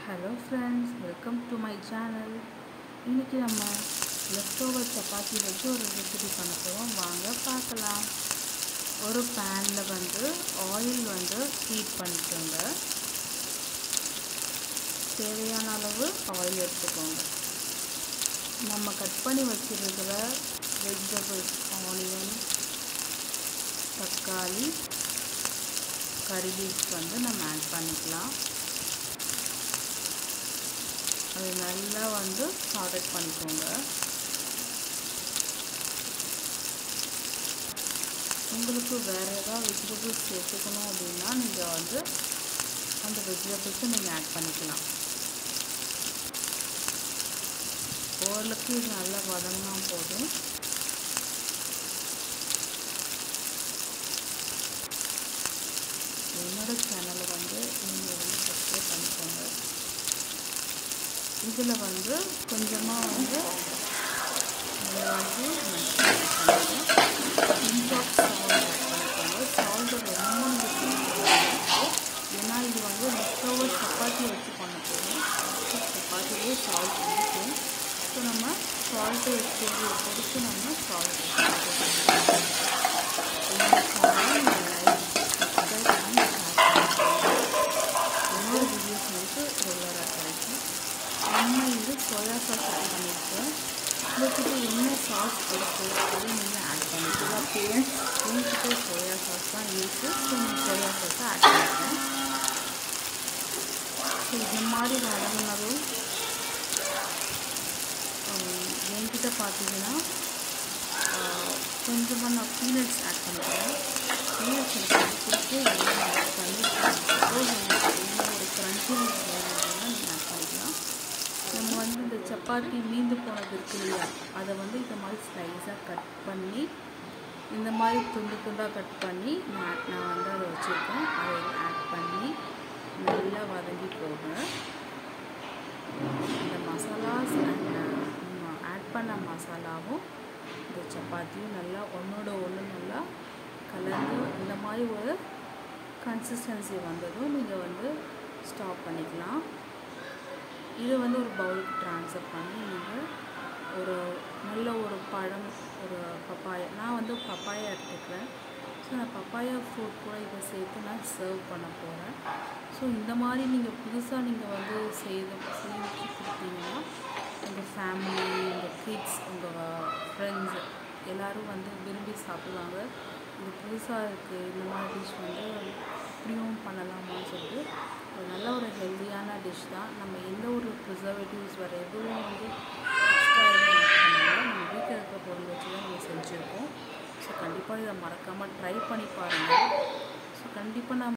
hello friends welcome to my channel இன்றைக்கி நம்ம left over chapati வச்சு ஒரு ரெசிபி பண்ண போகிறோம் வாங்க பார்க்கலாம் ஒரு பேனில் வந்து ஆயில் வந்து ஹீட் பண்ணிக்கோங்க தேவையான அளவு ஆயில் எடுத்துக்கோங்க நம்ம கட் பண்ணி வச்சுருக்கிற வெஜிடபிள்ஸ் ஆனியன் தக்காளி கறி லீஃப் வந்து நம்ம ஆட் பண்ணிக்கலாம் அது நல்லா வந்து சார்ட் பண்ணிக்கோங்க உங்களுக்கு வேறு ஏதாவது வெஜிடபிள்ஸ் சேர்த்துக்கணும் அப்படின்னா நீங்கள் வந்து அந்த வெஜிடபிள்ஸை நீங்கள் ஆட் பண்ணிக்கலாம் ஓரளவுக்கு இது நல்லா வதங்கினா போதும் என்னோட சேனலை வந்து நீங்கள் வந்து சப்ஸ்கிரைப் பண்ணிக்கோங்க இதில் வந்து கொஞ்சமாக வந்து மிளகாய் பிஞ்ச் ஆஃப் சால்ட் ஆட் பண்ணிக்கோங்க சால்ட்டு ரொம்ப நீங்கள் ஏன்னா இது வந்து லெஃப்டோவர் சப்பாத்தி வச்சு பண்ண போகிறோம் சப்பாத்திலே சால்ட் இருக்கும் ஸோ நம்ம சால்ட்டு தேவையை பொறுத்து நம்ம சால்ட் என்னோட வீடியோஸ் வந்து ரெகுலராக கிடைக்கும் நம்ம இது சோயா சாஸ் ஆட் பண்ணியிருக்கோம் உங்கள்கிட்ட என்ன சாஸ் இருக்குது அதை நீங்கள் ஆட் பண்ணிக்கலாம் என்கிட்ட சோயா சாஸ் தான் இருக்குது ஸோ நான் சோயா சாஸை ஆட் பண்ணிக்கிறேன் ஸோ இந்த மாதிரி வதங்கினதும் என்கிட்ட பார்த்தீங்கன்னா கொஞ்சமாக நான் பீனட்ஸ் ஆட் பண்ணிக்கிறேன் பீனட்ஸ் எனக்கு கொடுத்து எல்லாம் ஆட் பண்ணி சப்போஸ் உங்களுக்கு என்ன ஒரு க்ரன்ச்சினஸ் வேணும் அப்படின்னா நீங்கள் ஆட் பண்ணிக்கலாம் நம்ம வந்து இந்த சப்பாத்தி மீந்து போனது இருக்கு இல்லையா அதை வந்து இந்த மாதிரி ஸ்லைஸாக கட் பண்ணி இந்த மாதிரி துண்டு துண்டாக கட் பண்ணி நான் நான் வந்து அதை வச்சுருக்கேன் அதை ஆட் பண்ணி நல்லா வதங்கி போடுறேன் இந்த மசாலாஸ் அண்ட் ஆட் பண்ண மசாலாவும் இந்த சப்பாத்தியும் நல்லா ஒன்றோட ஒன்று நல்லா கலந்து இந்த மாதிரி ஒரு கன்சிஸ்டன்சி வந்ததும் நீங்கள் வந்து ஸ்டாப் பண்ணிக்கலாம் இது வந்து ஒரு பவுலுக்கு ட்ரான்ஸ்ஃபர் பண்ணி நீங்கள் ஒரு நல்ல ஒரு பழம் ஒரு பப்பாயா நான் வந்து பப்பாயா எடுத்துக்கிறேன் ஸோ நான் பப்பாயா ஃப்ரூட் கூட இதை சேர்த்து நான் சர்வ் பண்ண போகிறேன் ஸோ இந்த மாதிரி நீங்கள் புதுசாக நீங்கள் வந்து செய்து செஞ்சு கொடுத்தீங்கன்னா உங்கள் ஃபேமிலி உங்கள் கிட்ஸ் உங்கள் ஃப்ரெண்ட்ஸ் எல்லோரும் வந்து விரும்பி சாப்பிடுவாங்க இது புதுசாக இருக்குது இந்த மாதிரி டிஷ் வந்து இப்படியும் பண்ணலாமான்னு சொல்லிட்டு ஒரு நல்ல ஒரு ஹெல்த்தியான டிஷ் தான் நம்ம எந்த ஒரு ப்ரிசர்வேட்டிவ்ஸ் வேறு எதுவும் வந்து எக்ஸ்ட்ரா எதுவும் பண்ணாமல் நம்ம வீட்டில் இருக்கிற பொருள் வச்சு தான் நம்ம செஞ்சுருக்கோம் ஸோ கண்டிப்பாக இதை மறக்காமல் ட்ரை பண்ணி பாருங்கள் ஸோ கண்டிப்பாக நான்